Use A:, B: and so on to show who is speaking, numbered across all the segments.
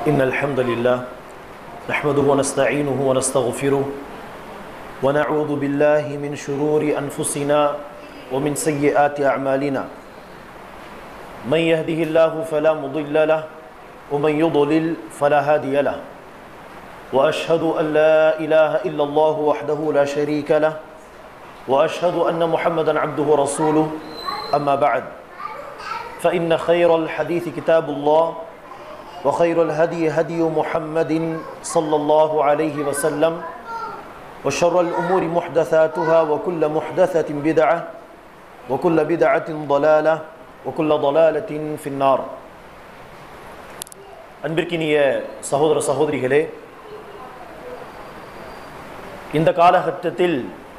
A: إن الحمد لله نحمده ونستعينه ونستغفره ونعوذ بالله من شرور أنفسنا ومن سيئات أعمالنا من يهده الله فلا مضل له ومن يضلل فلا هادي له وأشهد أن لا إله إلا الله وحده لا شريك له وأشهد أن محمدا عبده ورسوله أما بعد فإن خير الحديث كتاب الله وخير الهدي هدي محمد صلى الله عليه وسلم وشر الأمور محدثاتها وكل محدثة بدعة وكل بدعة ضلالة وكل ضلالة في النار அன்பிற்கினிய சகோதர சகோதரிகளே இந்த காலகட்டத்தில்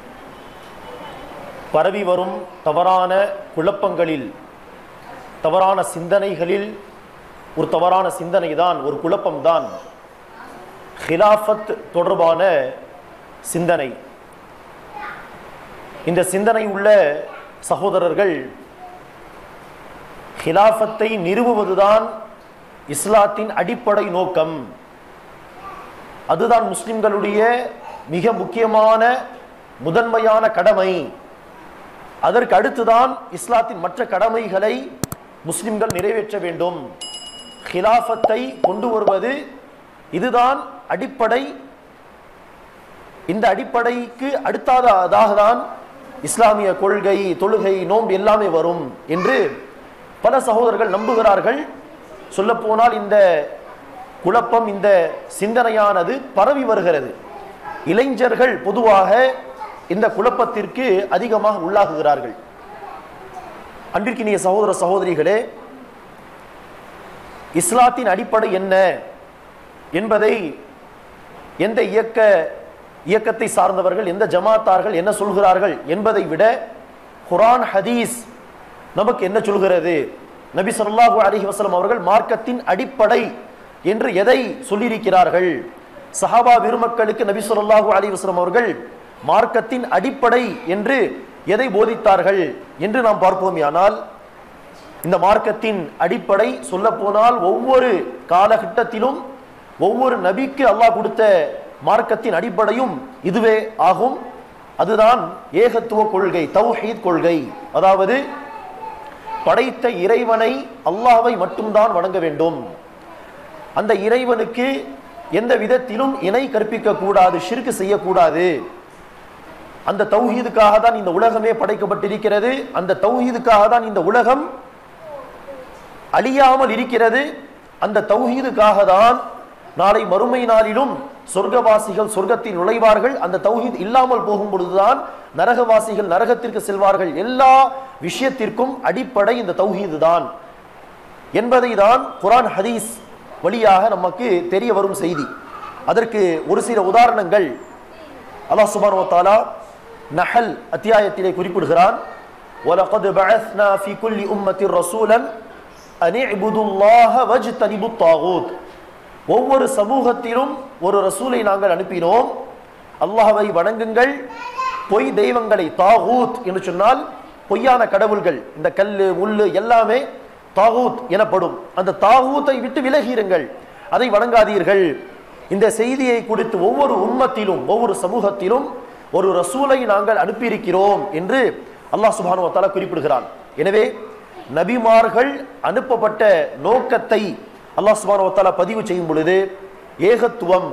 A: பரவி வரும் தவறான குழப்பங்களில் தவறான சிந்தனைகளில் ஒரு தவறான சிந்தனை தான் ஒரு குழப்பம்தான் ஹிலாஃபத் தொடர்பான சிந்தனை இந்த சிந்தனை உள்ள சகோதரர்கள் ஹிலாஃபத்தை நிறுவுவதுதான் இஸ்லாத்தின் அடிப்படை நோக்கம் அதுதான் முஸ்லிம்களுடைய மிக முக்கியமான முதன்மையான கடமை அதற்கு அடுத்துதான் இஸ்லாத்தின் மற்ற கடமைகளை முஸ்லிம்கள் நிறைவேற்ற வேண்டும் ஹிலாஃபத்தை கொண்டு வருவது இதுதான் அடிப்படை இந்த அடிப்படைக்கு அடுத்ததாக தான் இஸ்லாமிய கொள்கை தொழுகை நோன்பு எல்லாமே வரும் என்று பல சகோதரர்கள் நம்புகிறார்கள் சொல்லப்போனால் இந்த குழப்பம் இந்த சிந்தனையானது பரவி வருகிறது இளைஞர்கள் பொதுவாக இந்த குழப்பத்திற்கு அதிகமாக உள்ளாகுகிறார்கள் அன்பிற்கினிய சகோதர சகோதரிகளே இஸ்லாத்தின் அடிப்படை என்ன என்பதை எந்த இயக்க இயக்கத்தை சார்ந்தவர்கள் எந்த ஜமாத்தார்கள் என்ன சொல்கிறார்கள் என்பதை விட குரான் ஹதீஸ் நமக்கு என்ன சொல்கிறது நபி சொல்லாஹு அலஹி வசலம் அவர்கள் மார்க்கத்தின் அடிப்படை என்று எதை சொல்லியிருக்கிறார்கள் சஹாபா விருமக்களுக்கு நபி சொல்லாஹு அலி வஸ்லம் அவர்கள் மார்க்கத்தின் அடிப்படை என்று எதை போதித்தார்கள் என்று நாம் பார்ப்போம் ஆனால் இந்த மார்க்கத்தின் அடிப்படை சொல்ல போனால் ஒவ்வொரு காலகட்டத்திலும் ஒவ்வொரு நபிக்கு அல்லாஹ் கொடுத்த மார்க்கத்தின் அடிப்படையும் இதுவே ஆகும் அதுதான் ஏகத்துவ கொள்கை தௌஹீத் கொள்கை அதாவது படைத்த இறைவனை அல்லாவை மட்டும்தான் வணங்க வேண்டும் அந்த இறைவனுக்கு எந்த விதத்திலும் இணை கற்பிக்க கூடாது ஷிர்கு செய்யக்கூடாது அந்த தௌஹீதுக்காக தான் இந்த உலகமே படைக்கப்பட்டிருக்கிறது அந்த தௌஹீதுக்காக தான் இந்த உலகம் அழியாமல் இருக்கிறது அந்த தௌஹீதுக்காக தான் நாளை மறுமை நாளிலும் சொர்க்கவாசிகள் சொர்க்கத்தில் நுழைவார்கள் அந்த தௌஹீத் இல்லாமல் போகும் பொழுதுதான் நரகவாசிகள் நரகத்திற்கு செல்வார்கள் எல்லா விஷயத்திற்கும் அடிப்படை இந்த தௌஹீது தான் என்பதை தான் குரான் ஹதீஸ் வழியாக நமக்கு தெரிய வரும் செய்தி அதற்கு ஒரு சில உதாரணங்கள் அல்லாஹ் சுபானு தாலா நஹல் அத்தியாயத்திலே குறிப்பிடுகிறான் وَلَقَدْ بَعَثْنَا فِي كُلِّ أُمَّةٍ رَسُولًا أَنِ اعْبُدُوا اللَّهَ وَاجْتَنِبُوا الطَّاغُوتَ ஒவ்வொரு சமூகத்திலும் ஒரு ரசூலை நாங்கள் அனுப்பினோம் அல்லாஹ்வை வணங்குங்கள் பொய் தெய்வங்களை தாகூத் என்று சொன்னால் பொய்யான கடவுள்கள் இந்த கல்லு முள்ளு எல்லாமே தாகூத் எனப்படும் அந்த தாகூத்தை விட்டு விலகிருங்கள் அதை வணங்காதீர்கள் இந்த செய்தியை கொடுத்து ஒவ்வொரு உம்மத்திலும் ஒவ்வொரு சமூகத்திலும் ஒரு ரசூலை நாங்கள் அனுப்பியிருக்கிறோம் என்று அல்லாஹ் சுபானுவத்தால குறிப்பிடுகிறான் எனவே நபிமார்கள் அனுப்பப்பட்ட நோக்கத்தை அல்லாஹ் சுபானுவத்தால பதிவு செய்யும் பொழுது ஏகத்துவம்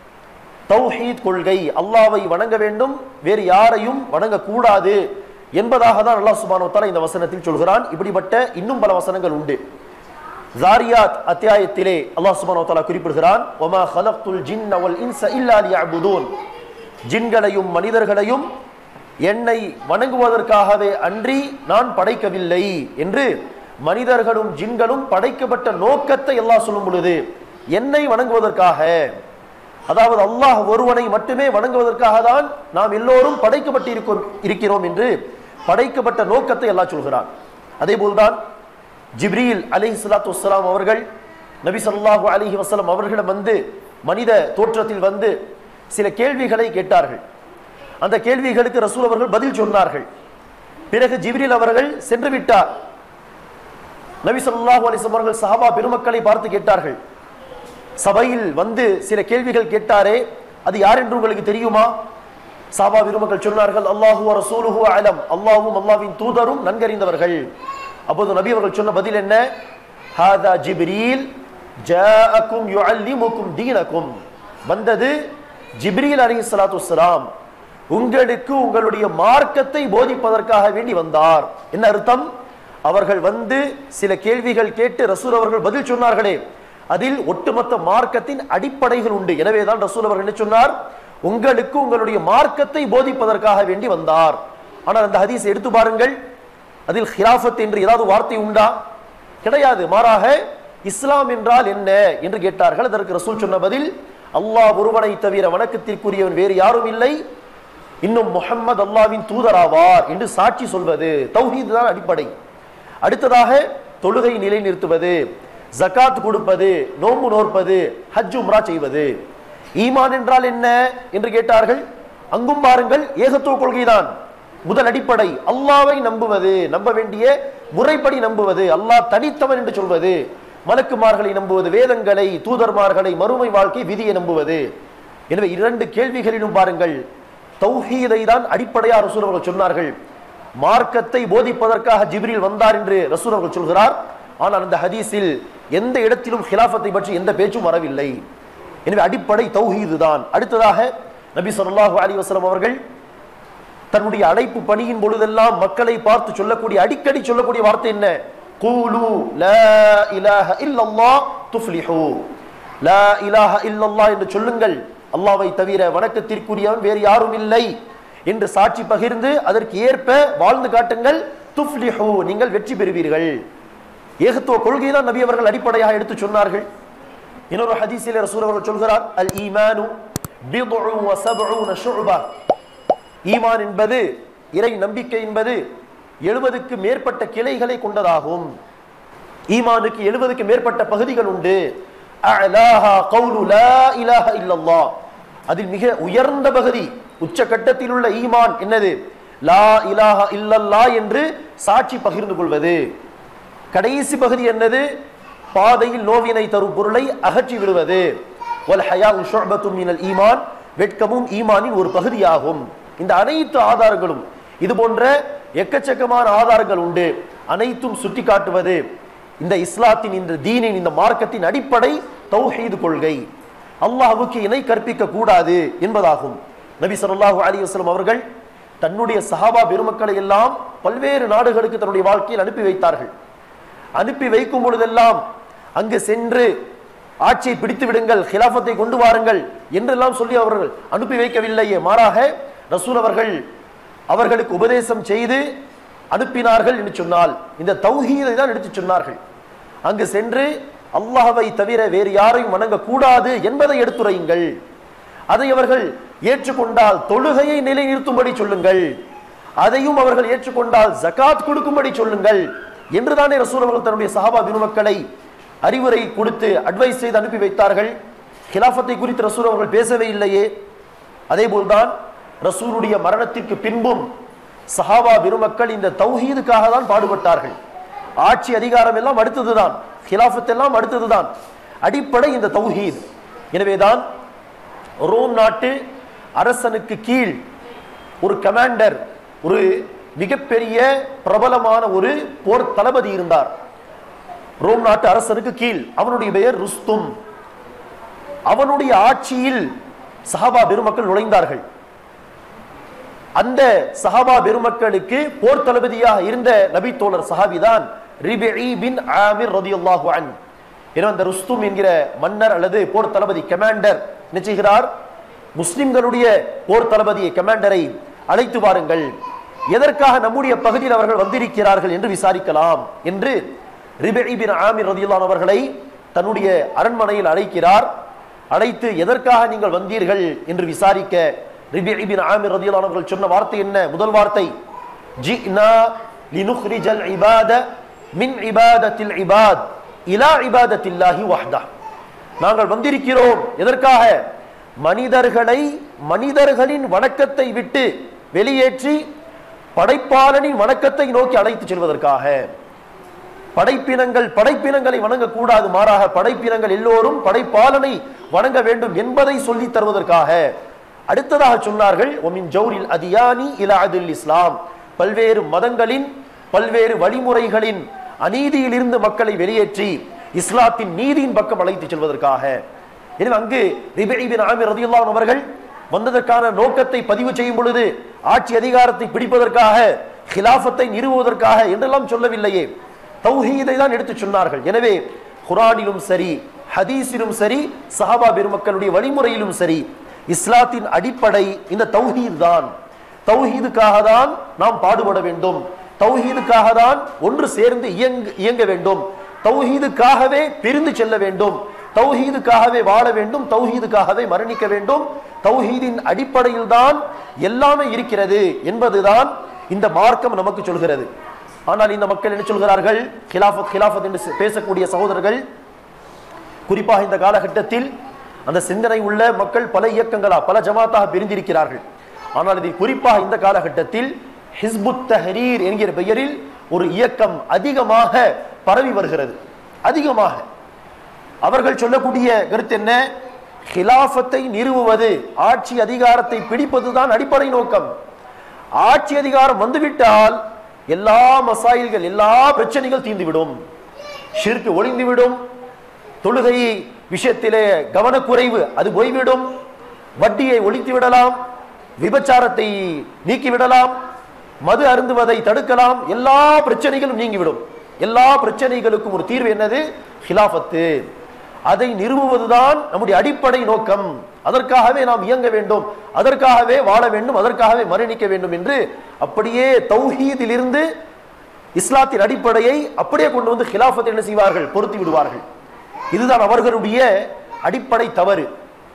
A: தௌஹீத் கொள்கை அல்லாவை வணங்க வேண்டும் வேறு யாரையும் வணங்கக்கூடாது என்பதாக தான் அல்லாஹ் சுபானுவத்தால இந்த வசனத்தில் சொல்கிறான் இப்படிப்பட்ட இன்னும் பல வசனங்கள் உண்டு ஜாரியாத் அத்தியாயத்திலே அல்லாஹ் சுப்ஹானஹு வ தஆலா குறிப்பிடுகிறான் வமா ஹலக்துல் ஜின்ன வல் இன்ஸ இல்லா லியஅபுதூன் ஜின்களையும் மனிதர்களையும் என்னை வணங்குவதற்காகவே அன்றி நான் படைக்கவில்லை என்று மனிதர்களும் ஜின்களும் படைக்கப்பட்ட நோக்கத்தை அல்லாஹ் சொல்லும் பொழுது என்னை வணங்குவதற்காக அதாவது அல்லாஹ் ஒருவனை மட்டுமே வணங்குவதற்காக தான் நாம் எல்லோரும் படைக்கப்பட்டிருக்கோம் இருக்கிறோம் என்று படைக்கப்பட்ட நோக்கத்தை அல்லாஹ் சொல்கிறான் அதே போல்தான் ஜிப்ரீல் அலிஹி சலாத்து வஸ்ஸலாம் அவர்கள் நபி ஸல்லல்லாஹு அலைஹி வஸல்லம் அவர்களிடம் வந்து மனித தோற்றத்தில் வந்து சில கேள்விகளை கேட்டார்கள் அந்த கேள்விகளுக்கு ரசூல் அவர்கள் பதில் சொன்னார்கள் பிறகு ஜிப்ரீல் அவர்கள் சென்று விட்டார் நபி ஸல்லல்லாஹு அலைஹி வஸல்லம் அவர்கள் சஹாபா பெருமக்களை பார்த்து கேட்டார்கள் சபையில் வந்து சில கேள்விகள் கேட்டாரே அது யார் என்று உங்களுக்கு தெரியுமா சாபா பெருமக்கள் சொன்னார்கள் அல்லாஹு ரசூலுஹு அலம் அல்லாஹும் அல்லாஹ்வின் தூதரும் நன்கறிந்தவர்கள் அப்போது நபி அவர்கள் சொன்ன பதில் என்ன ஹாதா ஜிப்ரீல் ஜாஅக்கும் யுஅல்லிமுக்கும் தீனக்கும் வந்தது ஜிப்ரீல் அலைஹிஸ்ஸலாத்து வஸ்ஸலாம் உங்களுக்கு உங்களுடைய மார்க்கத்தை போதிப்பதற்காக வேண்டி வந்தார் என்ன அர்த்தம் அவர்கள் வந்து சில கேள்விகள் கேட்டு ரசூல் அவர்கள் பதில் சொன்னார்களே அதில் ஒட்டுமொத்த மார்க்கத்தின் அடிப்படைகள் உண்டு எனவேதான் ரசூல் அவர்கள் என்ன சொன்னார் உங்களுக்கு உங்களுடைய மார்க்கத்தை போதிப்பதற்காக வேண்டி வந்தார் ஆனால் அந்த ஹதீஸ் எடுத்து பாருங்கள் அதில் ஹிராஃபத் என்று ஏதாவது வார்த்தை உண்டா கிடையாது மாறாக இஸ்லாம் என்றால் என்ன என்று கேட்டார்கள் அதற்கு ரசூல் சொன்ன பதில் அல்லாஹ் ஒருவனை தவிர வணக்கத்திற்குரியவன் வேறு யாரும் இல்லை இன்னும் முஹம்மது அல்லாவின் தூதராவார் என்று சாட்சி சொல்வது தௌஹீத் தான் அடிப்படை அடுத்ததாக தொழுகை நிலைநிறுத்துவது ஜகாத் கொடுப்பது நோன்பு நோற்பது ஹஜ் உம்ரா செய்வது ஈமான் என்றால் என்ன என்று கேட்டார்கள் அங்கும் பாருங்கள் ஏகத்துவ கொள்கைதான் முதல் அடிப்படை அல்லாவை நம்புவது நம்ப வேண்டிய முறைப்படி நம்புவது அல்லாஹ் தனித்தவன் என்று சொல்வது மலக்குமார்களை நம்புவது வேதங்களை தூதர்மார்களை மறுமை வாழ்க்கை விதியை நம்புவது எனவே இரண்டு கேள்விகளிலும் பாருங்கள் தௌஹீதை தான் அடிப்படையா ரசூல் அவர்கள் சொன்னார்கள் மார்க்கத்தை போதிப்பதற்காக ஜிப்ரீல் வந்தார் என்று ரசூல் அவர்கள் சொல்கிறார் ஆனால் அந்த ஹதீஸில் எந்த இடத்திலும் ஹிலாஃபத்தை பற்றி எந்த பேச்சும் வரவில்லை எனவே அடிப்படை தௌஹீது தான் அடுத்ததாக நபி ஸல்லல்லாஹு அலைஹி வஸல்லம் அவர்கள் தன்னுடைய அழைப்பு பணியின் பொழுதெல்லாம் மக்களை பார்த்து சொல்லக்கூடிய அடிக்கடி சொல்லக்கூடிய வார்த்தை என்ன கூலு லா இலாஹ இல்லல்லாஹ் துஃப்லிஹு லா இலாஹ இல்லல்லாஹ் என்று சொல்லுங்கள் அல்லாஹ்வை தவிர வணக்கத்திற்குரியவன் வேறு யாரும் இல்லை என்று சாட்சி பகிர்ந்து அதற்கு ஏற்ப வாழ்ந்து காட்டுங்கள் துஃப்லிஹு நீங்கள் வெற்றி பெறுவீர்கள் ஏகத்துவ கொள்கை தான் நபி அவர்கள் அடிப்படையாக எடுத்து சொன்னார்கள் இன்னொரு ஹதீஸிலே ரசூல் அவர்கள் சொல்கிறார் அல் ஈமானு பிதுஉ வ சப்உன ஷுஅபா ஈமான் என்பது இறை நம்பிக்கை என்பது எழுபதுக்கு மேற்பட்ட கிளைகளை கொண்டதாகும் ஈமானுக்கு எழுபதுக்கு மேற்பட்ட பகுதிகள் உண்டு அஅலாஹா கௌலு லா இலாஹ இல்லல்லாஹ் அதில் மிக உயர்ந்த பகுதி உச்சகட்டத்தில் உள்ள ஈமான் என்னது லா இலாஹ இல்லல்லா என்று சாட்சி பகிர்ந்து கொள்வது கடைசி பகுதி என்னது பாதையில் நோவினை தரும் பொருளை அகற்றி விடுவது வல் ஹயாஉ ஷுஅபத்தும் மினல் ஈமான் வெட்கமும் ஈமானின் ஒரு பகுதியாகும் இந்த அனைத்து ஆதாரங்களும் இது போன்ற எக்கச்சக்கமான ஆதாரங்கள் உண்டு அனைத்தும் சுட்டி காட்டுவது இந்த இஸ்லாத்தின் இந்த தீனின் இந்த மார்க்கத்தின் அடிப்படை தௌஹீது கொள்கை அல்லாஹ்வுக்கு இணை கற்பிக்க கூடாது என்பதாகும் நபி ஸல்லல்லாஹு அலைஹி வஸல்லம் அவர்கள் தன்னுடைய சஹாபா பெருமக்களை எல்லாம் பல்வேறு நாடுகளுக்கு தன்னுடைய வாழ்க்கையில் அனுப்பி வைத்தார்கள் அனுப்பி வைக்கும் பொழுதெல்லாம் அங்கு சென்று ஆட்சியை பிடித்து விடுங்கள் ஹிலாஃபத்தை கொண்டு வாருங்கள் என்றெல்லாம் சொல்லி அவர்கள் அனுப்பி வைக்கவில்லையே மாறாக ரசூல் அவர்கள் அவர்களுக்கு உபதேசம் செய்து அனுப்பினார்கள் என்று சொன்னால் இந்த தௌஹீதை தான் எடுத்து சொன்னார்கள் அங்கு சென்று அல்லாஹ்வை தவிர வேறு யாரையும் வணங்கக்கூடாது என்பதை எடுத்துரையுங்கள் அதை அவர்கள் ஏற்றுக்கொண்டால் தொழுகையை நிலைநிறுத்தும்படி சொல்லுங்கள் அதையும் அவர்கள் ஏற்றுக்கொண்டால் ஜகாத் கொடுக்கும்படி சொல்லுங்கள் என்றுதானே ரசூல் அவர்கள் தன்னுடைய சஹாபா பெருமக்களை அறிவுரை கொடுத்து அட்வைஸ் செய்து அனுப்பி வைத்தார்கள் ஹிலாஃபத்தை குறித்து ரசூல் அவர்கள் பேசவே இல்லையே அதே போல்தான் ரசூலுடைய மரணத்திற்கு பின்பும் சஹாபா பெருமக்கள் இந்த தௌஹீதுக்காக தான் பாடுபட்டார்கள் ஆட்சி அதிகாரம் எல்லாம் அடுத்ததுதான் ஹிலாஃபத் எல்லாம் அடுத்ததுதான் அடிப்படை இந்த தௌஹீத் எனவேதான் ரோம் நாட்டு அரசனுக்கு கீழ் ஒரு கமாண்டர் ஒரு மிகப்பெரிய பிரபலமான ஒரு போர் தளபதி இருந்தார் ரோம் நாட்டு அரசனுக்கு கீழ் அவனுடைய பெயர் ருஸ்தும் அவனுடைய ஆட்சியில் சஹாபா பெருமக்கள் நுழைந்தார்கள் அந்த சஹாபா பெருமக்களுக்கு போர் தளபதியாக இருந்த நபி தோழர் சஹாபிதான் ரிபிஇ பின் ஆமிர் ரதியுல்லாஹு அன் என அந்த ருஸ்தும் என்கிற மன்னர் அல்லது போர் தளபதி கமாண்டர் என்ன செய்கிறார் முஸ்லிம்களுடைய போர் தளபதியை கமாண்டரை அழைத்து வாருங்கள் எதற்காக நம்முடைய பகுதியில் அவர்கள் வந்திருக்கிறார்கள் என்று விசாரிக்கலாம் என்று ரிபிஇ பின் ஆமிர் ரதியுல்லான் அவர்களை தன்னுடைய அரண்மனையில் அழைக்கிறார் அழைத்து எதற்காக நீங்கள் வந்தீர்கள் என்று விசாரிக்க ரிபிஇ பின் ஆமிர் ரதியுல்லான் அவர்கள் சொன்ன வார்த்தை என்ன முதல் வார்த்தை ஜினா லினுக்ரிஜல் இபாத மின் இபாதத்தில் இபாத் இலா இபாதத்தில்லாஹி வஹ்தா நாங்கள் வந்திருக்கிறோம் எதற்காக மனிதர்களை மனிதர்களின் வணக்கத்தை விட்டு வெளியேற்றி படைப்பாளனின் வணக்கத்தை நோக்கி அழைத்து செல்வதற்காக படைப்பினங்கள் படைப்பினங்களை வணங்கக்கூடாது மாறாக படைப்பினங்கள் எல்லோரும் படைப்பாளனை வணங்க வேண்டும் என்பதை சொல்லித் தருவதற்காக அடுத்ததாக சொன்னார்கள் ஒமின் ஜௌரில் அதியானி இலா அதில் இஸ்லாம் பல்வேறு மதங்களின் பல்வேறு வழிமுறைகளின் அநீதியிலிருந்து மக்களை வெளியேற்றி இஸ்லாத்தின் நீதியின் பக்கம் அழைத்துச் செல்வதற்காக எனவே அங்கு ரிபைபின் ஆமிர் ரதியுல்லாஹ் அவர்கள் வந்ததற்கான நோக்கத்தை பதிவு செய்யும் பொழுது ஆட்சி அதிகாரத்தை பிடிப்பதற்காக ஹிலாஃபத்தை நிறுவுவதற்காக என்றெல்லாம் சொல்லவில்லையே தௌஹீதை தான் எடுத்து சொன்னார்கள் எனவே குரானிலும் சரி ஹதீஸிலும் சரி சஹாபா பெருமக்களுடைய வழிமுறையிலும் சரி இஸ்லாத்தின் அடிப்படை இந்த தௌஹீத் தான் தௌஹீதுக்காக தான் நாம் பாடுபட வேண்டும் தௌஹீதுக்காக தான் ஒன்று சேர்ந்து இயங்க இயங்க வேண்டும் தௌஹீதுக்காகவே பிரிந்து செல்ல வேண்டும் தௌஹீதுக்காகவே வாழ வேண்டும் தௌஹீதுக்காகவே மரணிக்க வேண்டும் தௌஹீதின் அடிப்படையில் தான் எல்லாமே இருக்கிறது என்பதுதான் இந்த மார்க்கம் நமக்கு சொல்கிறது ஆனால் இந்த மக்கள் என்ன சொல்கிறார்கள் கிலாஃபத் கிலாஃபத் என்று பேசக்கூடிய சகோதரர்கள் குறிப்பாக இந்த காலகட்டத்தில் அந்த சிந்தனை உள்ள மக்கள் பல இயக்கங்களா பல ஜமாத்தாக பிரிந்திருக்கிறார்கள் ஆனால் இதில் குறிப்பாக இந்த காலகட்டத்தில் ஹிஸ்புத் தஹரீர் என்கிற பெயரில் ஒரு இயக்கம் அதிகமாக பரவி வருகிறது அதிகமாக அவர்கள் சொல்லக்கூடிய கருத்து என்ன ஹிலாஃபத்தை நிறுவுவது ஆட்சி அதிகாரத்தை பிடிப்பதுதான் அடிப்படை நோக்கம் ஆட்சி அதிகாரம் வந்துவிட்டால் எல்லா மசாயில்கள் எல்லா பிரச்சனைகள் தீர்ந்துவிடும் ஷிர்கு ஒளிந்துவிடும் தொழுகை விஷயத்திலே கவனக்குறைவு அது போய்விடும் வட்டியை ஒழித்து விடலாம் விபச்சாரத்தை நீக்கிவிடலாம் மது அருந்துவதை தடுக்கலாம் எல்லா பிரச்சனைகளும் நீங்கிவிடும் எல்லா பிரச்சனைகளுக்கும் ஒரு தீர்வு என்னது ஹிலாஃபத்து அதை நிறுவுவதுதான் நம்முடைய அடிப்படை நோக்கம் அதற்காகவே நாம் இயங்க வேண்டும் அதற்காகவே வாழ வேண்டும் அதற்காகவே மரணிக்க வேண்டும் என்று அப்படியே தௌஹீதிலிருந்து இஸ்லாத்தின் அடிப்படையை அப்படியே கொண்டு வந்து ஹிலாஃபத்தை என்ன செய்வார்கள் பொருத்தி விடுவார்கள் இதுதான் அவர்களுடைய அடிப்படை தவறு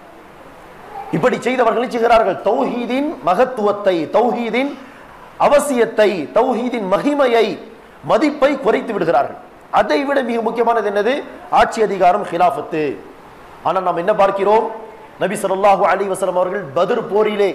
A: இப்படி செய்தவர்கள் என்ன செய்கிறார்கள் தௌஹீதின் மகத்துவத்தை தௌஹீதின் அவசியத்தை தௌஹீதின் மகிமையை மதிப்பை குறைத்து விடுகிறார்கள் அதை விட மிக முக்கியமானது என்னது ஆட்சி அதிகாரம் ஹிலாஃபத்து ஆனால் நாம் என்ன பார்க்கிறோம் நபி ஸல்லல்லாஹு அலைஹி வஸல்லம் அவர்கள் பத்ர் போரிலே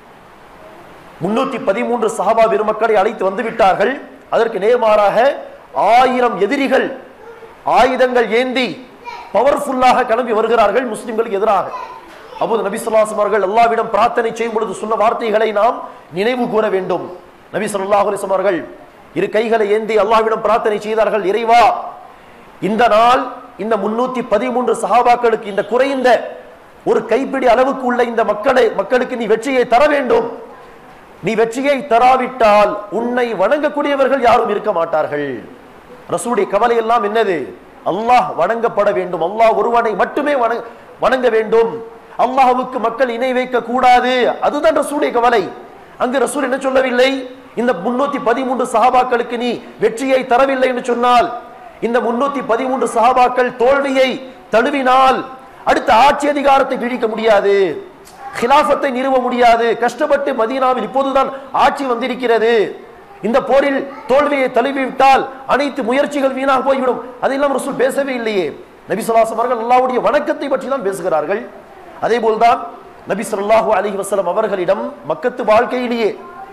A: முன்னூத்தி பதிமூன்று சஹாபா பெருமக்களை அழைத்து வந்து விட்டார்கள் அதற்கு நேர்மாறாக ஆயிரம் எதிரிகள் ஆயுதங்கள் ஏந்தி பவர்ஃபுல்லாக கிளம்பி வருகிறார்கள் முஸ்லிம்களுக்கு எதிராக அப்போது நபி ஸல்லல்லாஹு அவர்கள் அல்லாவிடம் பிரார்த்தனை செய்யும் பொழுது சொன்ன வார்த்தைகளை நாம் நினைவு கூற வேண்டும் நபி ஸல்லல்லாஹு அலைஹி வஸல்லம் அவர்கள் இரு கைகளை ஏந்தி அல்லாஹ்விடம் பிரார்த்தனை செய்தார்கள் இறைவா இந்த நாள் இந்த முன்னூத்தி பதிமூன்று சஹாபாக்களுக்கு இந்த குறைந்த ஒரு கைப்பிடி அளவுக்கு உள்ள இந்த மக்களை மக்களுக்கு நீ வெற்றியை தர வேண்டும் நீ வெற்றியை தராவிட்டால் உன்னை வணங்கக்கூடியவர்கள் யாரும் இருக்க மாட்டார்கள் ரசூலுடைய கவலை எல்லாம் என்னது அல்லாஹ் வணங்கப்பட வேண்டும் அல்லாஹ் ஒருவனை மட்டுமே வணங்க- வணங்க வேண்டும் அல்லாஹ்வுக்கு மக்கள் இணை வைக்க கூடாது அதுதான் ரசூலுடைய கவலை அங்கு ரசூல் என்ன சொல்லவில்லை இந்த முன்னூத்தி பதிமூன்று சஹாபாக்களுக்கு நீ வெற்றியை தரவில்லை என்று சொன்னால் இந்த முன்னூத்தி பதிமூன்று சஹாபாக்கள் தோல்வியை தழுவினால் அடுத்த ஆட்சி அதிகாரத்தை பிடிக்க முடியாது ஹிலாஃபத்தை நிறுவ முடியாது கஷ்டப்பட்டு மதீனாவில் இப்போதுதான் ஆட்சி வந்திருக்கிறது இந்த போரில் தோல்வியை தழுவிவிட்டால் அனைத்து முயற்சிகள் வீணாக போய்விடும் அதையெல்லாம் ரசூல் பேசவே இல்லையே நபி ஸல்லல்லாஹு அவர்கள் அல்லாஹ்வுடைய வணக்கத்தை பற்றி தான் பேசுகிறார்கள் அதே போல்தான் நபி ஸல்லல்லாஹு அலைஹி வஸல்லம் அவர்களிடம் மக்கத்து வாழ்க்கையிலேயே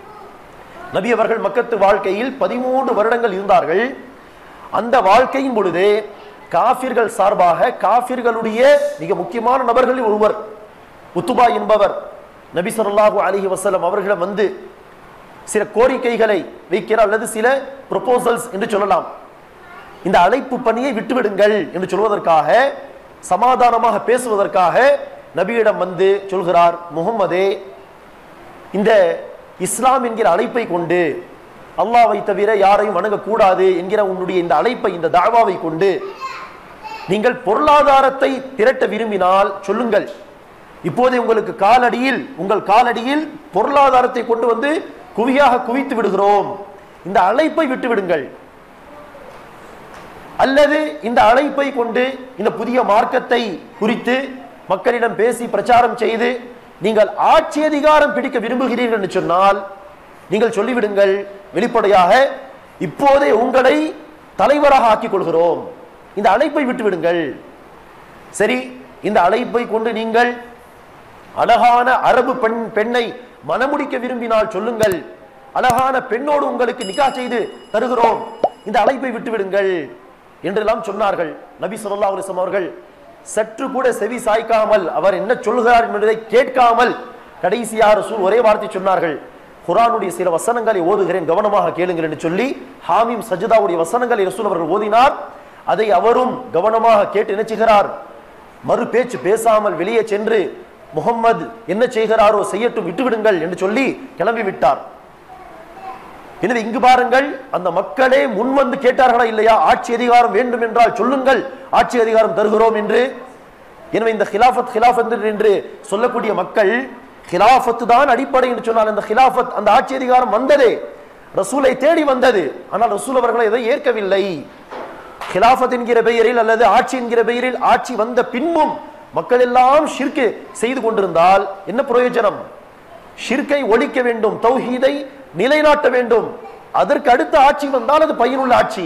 A: நபி அவர்கள் மக்கத்து வாழ்க்கையில் பதிமூன்று வருடங்கள் இருந்தார்கள் அந்த வாழ்க்கையின் பொழுது காஃபிர்கள் சார்பாக காஃபிர்களுடைய மிக முக்கியமான நபர்களில் ஒருவர் உத்துபா என்பவர் நபி ஸல்லல்லாஹு அலைஹி வஸல்லம் அவர்களிடம் வந்து சில கோரிக்கைகளை வைக்கிறார் அல்லது சில ப்ரொபோசல்ஸ் என்று சொல்லலாம் இந்த அழைப்பு பணியை விட்டுவிடுங்கள் என்று சொல்வதற்காக சமாதானமாக பேசுவதற்காக நபியிடம் வந்து சொல்கிறார் முகம்மதே இந்த இஸ்லாம் என்கிற அழைப்பை கொண்டு அல்லாஹ்வை தவிர யாரையும் வணங்கக்கூடாது என்கிற உன்னுடைய இந்த அழைப்பை இந்த தாவாவை கொண்டு நீங்கள் பொருளாதாரத்தை திரட்ட விரும்பினால் சொல்லுங்கள் இப்போதே உங்களுக்கு காலடியில் உங்கள் காலடியில் பொருளாதாரத்தை கொண்டு வந்து குவியாக குவித்து விடுகிறோம் இந்த அழைப்பை விட்டு விடுங்கள் அல்லது இந்த அழைப்பை கொண்டு இந்த புதிய மார்க்கத்தை குறித்து மக்களிடம் பேசி பிரச்சாரம் செய்து நீங்கள் ஆட்சி அதிகாரம் பிடிக்க விரும்புகிறீர்கள் என்று சொன்னால் நீங்கள் சொல்லிவிடுங்கள் வெளிப்படையாக இப்போதே உங்களை தலைவராக ஆக்கிக் கொள்கிறோம் இந்த அழைப்பை விட்டு விடுங்கள் சரி இந்த அழைப்பை கொண்டு நீங்கள் அழகான அரபு பெண் பெண்ணை மணமுடிக்க விரும்பினால் சொல்லுங்கள் அழகான பெண்ணோடு உங்களுக்கு நிக்கா செய்து தருகிறோம் இந்த அழைப்பை விட்டு விடுங்கள் என்றெல்லாம் சொன்னார்கள் நபி ஸல்லல்லாஹு அலைஹி வஸல்லம் அவர்கள் சற்று கூட செவி சாய்க்காமல் அவர் என்ன சொல்கிறார் என்பதை கேட்காமல் கடைசியாக ரசூல் ஒரே வார்த்தை சொன்னார்கள் குர்ஆனுடைய சில வசனங்களை ஓதுகிறேன் கவனமாக கேளுங்கள் என்று சொல்லி ஹாமீம் சஜிதாவுடைய வசனங்களை ரசூல் அவர்கள் ஓதினார் அதை அவரும் கவனமாக கேட்டு என்ன செய்கிறார் மறு பேச்சு பேசாமல் வெளியே சென்று முகம்மது என்ன செய்கிறாரோ செய்யட்டும் விட்டுவிடுங்கள் என்று சொல்லி கிளம்பி விட்டார் எனவே இங்கு பாருங்கள் அந்த மக்களே முன் வந்து கேட்டார்களா இல்லையா ஆட்சி அதிகாரம் வேண்டும் என்றால் சொல்லுங்கள் ஆட்சி அதிகாரம் தருகிறோம் என்று எனவே இந்த ஹிலாஃபத் ஹிலாஃபத் என்று சொல்லக்கூடிய மக்கள் ஹிலாஃபத் தான் அடிப்படை என்று சொன்னால் அந்த ஹிலாஃபத் அந்த ஆட்சி அதிகாரம் வந்ததே ரசூலை தேடி வந்தது ஆனால் ரசூல் அவர்களை இதை ஏற்கவில்லை ஹிலாஃபத் என்கிற பெயரில் அல்லது ஆட்சி என்கிற பெயரில் ஆட்சி வந்த பின்பும் மக்கள் எல்லாம் ஷிர்கு செய்து கொண்டிருந்தால் என்ன பிரயோஜனம் ஷிர்கை ஒழிக்க வேண்டும் தௌஹீதை நிலைநாட்ட வேண்டும் அதற்கு அடுத்த ஆட்சி வந்தால் அது பயனுள்ள ஆட்சி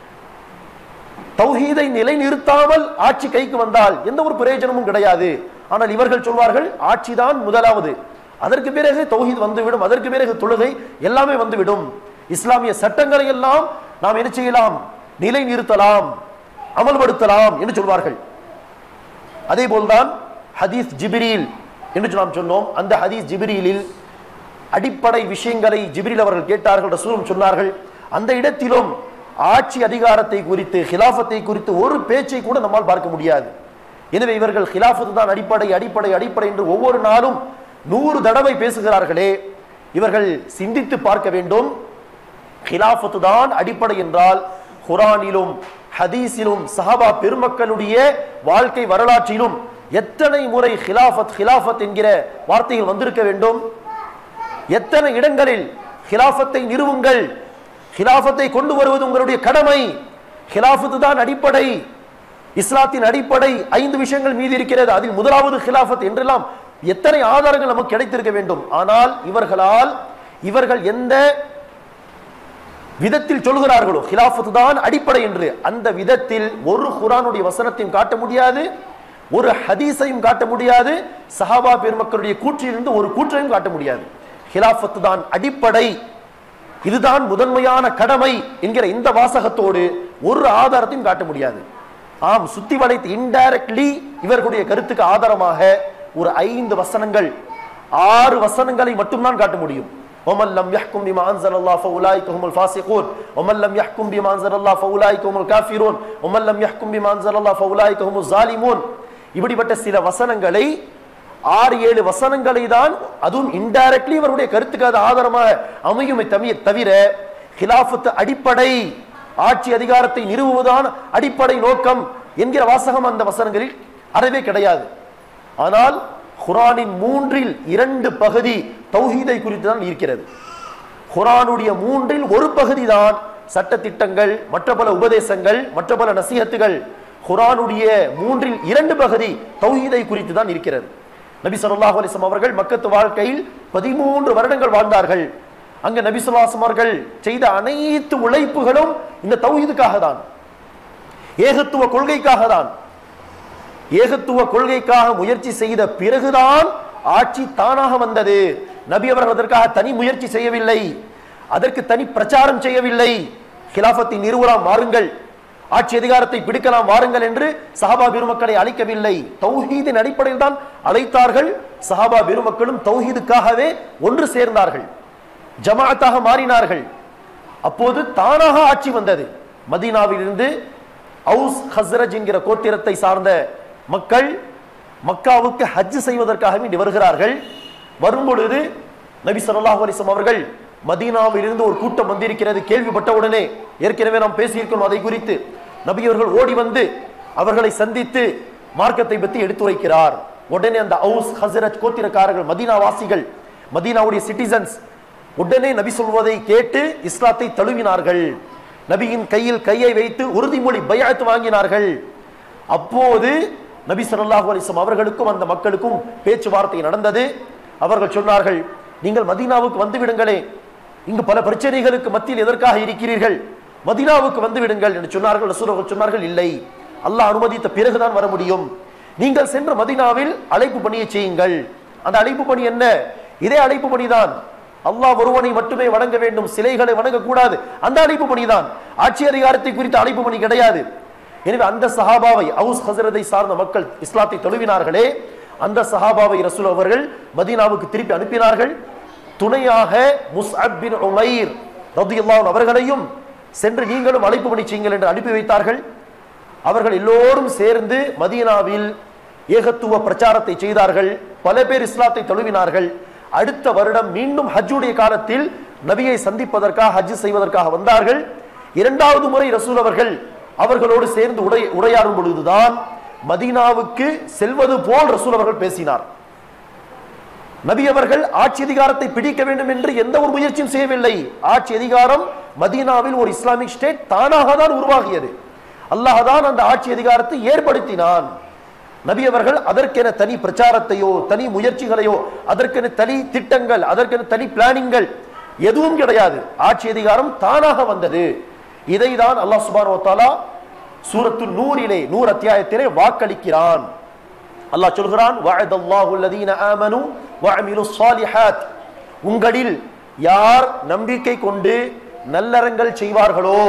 A: தௌஹீதை நிலைநிறுத்தாமல் ஆட்சி கைக்கு வந்தால் எந்த ஒரு பிரயோஜனமும் கிடையாது ஆனால் இவர்கள் சொல்வார்கள் ஆட்சிதான் முதலாவது அதற்கு பிறகு தௌஹீத் வந்துவிடும் அதற்கு பிறகு தொழுகை எல்லாமே வந்துவிடும் இஸ்லாமிய சட்டங்களை எல்லாம் நாம் என்ன செய்யலாம் நிலைநிறுத்தலாம் அமல்படுத்தலாம் என்று சொல்வார்கள் அதே போல்தான் ஹதீஸ் ஜிப்ரீல் என்று நாம் சொன்னோம் அந்த ஹதீஸ் ஜிப்ரீலில் அடிப்படை விஷயங்களை ஜிப்ரீல் அவர்கள் கேட்டார்கள் ரசூலும் சொன்னார்கள் அந்த இடத்திலும் ஆட்சி அதிகாரத்தை குறித்து ஹிலாஃபத்தை குறித்து ஒரு பேச்சை கூட நம்மால் பார்க்க முடியாது எனவே இவர்கள் ஹிலாஃபத்து தான் அடிப்படை அடிப்படை அடிப்படை என்று ஒவ்வொரு நாளும் நூறு தடவை பேசுகிறார்களே இவர்கள் சிந்தித்து பார்க்க வேண்டும் ஹிலாஃபத்து தான் அடிப்படை என்றால் குரானிலும் ஹதீஸிலும் சஹாபா பெருமக்களுடைய வாழ்க்கை வரலாற்றிலும் எத்தனை முறை ஹிலாஃபத் ஹிலாஃபத் என்கிற வார்த்தைகள் வந்திருக்க வேண்டும் எத்தனை இடங்களில் ஹிலாஃபத்தை நிறுவுங்கள் ஹிலாஃபத்தை கொண்டு வருவது உங்களுடைய கடமை ஹிலாஃபத்து தான் அடிப்படை இஸ்லாத்தின் அடிப்படை ஐந்து விஷயங்கள் மீது இருக்கிறது அதில் முதலாவது ஹிலாஃபத் என்றெல்லாம் எத்தனை ஆதாரங்கள் நமக்கு கிடைத்திருக்க வேண்டும் ஆனால் இவர்களால் இவர்கள் எந்த விதத்தில் சொல்கிறார்களோ ஹிலாஃபத்து தான் அடிப்படை என்று அந்த விதத்தில் ஒரு குரானுடைய வசனத்தையும் காட்ட முடியாது ஒரு ஹதீஸையும் காட்ட முடியாது சஹாபா பெருமக்களுடைய கூற்றிலிருந்து ஒரு கூற்றையும் காட்ட முடியாது ஹிலாஃபத்து தான் அடிப்படை இதுதான் முதன்மையான கடமை என்கிற இந்த வாசகத்தோடு ஒரு ஆதாரத்தையும் காட்ட முடியாது ஆம் சுத்தி வளைத்து இன்டைரக்ட்லி இவர்களுடைய கருத்துக்கு ஆதாரமாக ஒரு ஐந்து வசனங்கள் ஆறு வசனங்களை மட்டும்தான் காட்ட முடியும் ومن لم يحكم بما انزل الله فاولئك هم الفاسقون ومن لم يحكم بما انزل الله فاولئك هم الكافرون ومن لم يحكم بما انزل الله فاولئك هم الظالمون இப்படிப்பட்ட சில வசனங்களை ஆறு ஏழு வசனங்களை தான் அதுவும் இன்டைரக்ட்லி இவருடைய கருத்துக்கு அது ஆதாரமாக அமையுமே தமிழ் தவிர ஹிலாஃபத்து அடிப்படை ஆட்சி அதிகாரத்தை நிறுவுவதுதான் அடிப்படை நோக்கம் என்கிற வாசகம் அந்த வசனங்களில் அறவே கிடையாது ஆனால் குரானின் மூன்றில் இரண்டு பகுதி தௌஹீதை குறித்து தான் இருக்கிறது குரானுடைய மூன்றில் ஒரு பகுதி தான் சட்டத்திட்டங்கள் மற்ற பல உபதேசங்கள் மற்ற பல நசீகத்துகள் குரானுடைய மூன்றில் இரண்டு பகுதி தௌஹீதை குறித்து தான் இருக்கிறது நபி ஸல்லல்லாஹு அலைஹி வஸல்லம் அவர்கள் மக்கத்து வாழ்க்கையில் பதிமூன்று வருடங்கள் வாழ்ந்தார்கள் அங்க நபி ஸல்லல்லாஹு அவர்கள் செய்த அனைத்து உழைப்புகளும் இந்த தௌஹீதுக்காக தான் ஏகத்துவ கொள்கைக்காக தான் ஏகத்துவ கொள்கைக்காக முயற்சி செய்த பிறகுதான் ஆட்சி தானாக வந்தது நபி அவர்கள் அதற்காக தனி முயற்சி செய்யவில்லை அதற்கு தனி பிரச்சாரம் செய்யவில்லை ஹிலாஃபத்தை நிறுவலாம் வாருங்கள் ஆட்சி அதிகாரத்தை பிடிக்கலாம் வாருங்கள் என்று சஹாபா பெருமக்களை அழைக்கவில்லை தௌஹீதின் அடிப்படையில் தான் அழைத்தார்கள் சஹாபா பெருமக்களும் தௌஹீதுக்காகவே ஒன்று சேர்ந்தார்கள் ஜமாஅத்தாக மாறினார்கள் அப்போது தானாக ஆட்சி வந்தது மதீனாவிலிருந்து அவுஸ் ஹஸ்ரஜ் என்கிற கோத்திரத்தை சார்ந்த மக்கள் மக்காவுக்கு ஹஜ் செய்வதற்காக வேண்டி வருகிறார்கள் வரும்பொழுது நபி ஸல்லல்லாஹு அலைஹி வஸல்லம் அவர்கள் மதீனாவிலிருந்து ஒரு கூட்டம் வந்திருக்கிறது கேள்விப்பட்ட உடனே ஏற்கனவே நாம் பேசியிருக்கோம் அதை குறித்து நபி அவர்கள் ஓடி வந்து அவர்களை சந்தித்து மார்க்கத்தை பற்றி எடுத்துரைக்கிறார் உடனே அந்த அவுஸ் ஹஸ்ரஜ் கோத்திரக்காரர்கள் மதீனா வாசிகள் மதீனாவுடைய சிட்டிசன்ஸ் உடனே நபி சொல்வதை கேட்டு இஸ்லாத்தை தழுவினார்கள் நபியின் கையில் கையை வைத்து உறுதிமொழி பயாத்து வாங்கினார்கள் அப்போது நபி ஸல்லல்லாஹு அலைஹி வஸல்லம் அவர்களுக்கும் அந்த மக்களுக்கும் பேச்சுவார்த்தை நடந்தது அவர்கள் சொன்னார்கள் நீங்கள் மதீனாவுக்கு வந்து விடுங்களே இங்கு பல பிரச்சனைகளுக்கு மத்தியில் எதற்காக இருக்கிறீர்கள் மதீனாவுக்கு வந்து விடுங்கள் என்று சொன்னார்கள் ரசூல் அவர்கள் சொன்னார்கள் இல்லை அல்லாஹ் அனுமதித்த பிறகுதான் வர முடியும் நீங்கள் சென்ற மதீனாவில் அழைப்பு பணியை செய்யுங்கள் அந்த அழைப்பு பணி என்ன இதே அழைப்பு பணிதான் அல்லாஹ் ஒருவனை மட்டுமே வணங்க வேண்டும் சிலைகளை வணங்கக்கூடாது அந்த அழைப்பு பணிதான் ஆட்சி அதிகாரத்தை குறித்த அழைப்பு பணி கிடையாது எனவே அந்த சஹாபாவை அவுஸ் ஹசரதை சார்ந்த மக்கள் இஸ்லாத்தை தழுவினார்களே அந்த சஹாபாவை ரசூல் அவர்கள் மதீனாவுக்கு திருப்பி அனுப்பினார்கள் துணையாக முஸ்அப் பின் உமைர் ரதியல்லாஹு அவர்களையும் சென்று நீங்களும் அழைப்பு பணி செய்யுங்கள் என்று அனுப்பி வைத்தார்கள் அவர்கள் எல்லோரும் சேர்ந்து மதீனாவில் ஏகத்துவ பிரச்சாரத்தை செய்தார்கள் பல பேர் இஸ்லாத்தை தழுவினார்கள் அடுத்த வருடம் மீண்டும் ஹஜ்ஜுடைய காலத்தில் நபியை சந்திப்பதற்காக ஹஜ் செய்வதற்காக வந்தார்கள் இரண்டாவது முறை ரசூல் அவர்கள் அவர்களோடு சேர்ந்து உடை உரையாடும் பொழுதுதான் மதீனாவுக்கு செல்வது போல் ரசூல் அவர்கள் பேசினார் நபி அவர்கள் ஆட்சி அதிகாரத்தை பிடிக்க வேண்டும் என்று எந்த ஒரு முயற்சியும் செய்யவில்லை ஆட்சி அதிகாரம் மதீனாவில் ஒரு இஸ்லாமிக் ஸ்டேட் தானாக தான் உருவாகியது அல்லாஹ் தான் அந்த ஆட்சி அதிகாரத்தை ஏற்படுத்தினான் நபி அவர்கள் அதற்கென தனி பிரச்சாரத்தையோ தனி முயற்சிகளையோ அதற்கென தனி திட்டங்கள் அதற்கென தனி பிளானிங்கள் எதுவும் கிடையாது ஆட்சி அதிகாரம் தானாக வந்தது இதை தான் அல்லாஹ் சுபானோ தாலா சூரத்து நூறிலே நூறு அத்தியாயத்திலே வாக்களிக்கிறான் அல்லாஹ் சொல்கிறான் வஅதல்லாஹு அல்லதீன ஆமனு வஅமிலு ஸாலிஹாத் உங்களில் யார் நம்பிக்கை கொண்டு நல்லறங்கள் செய்வார்களோ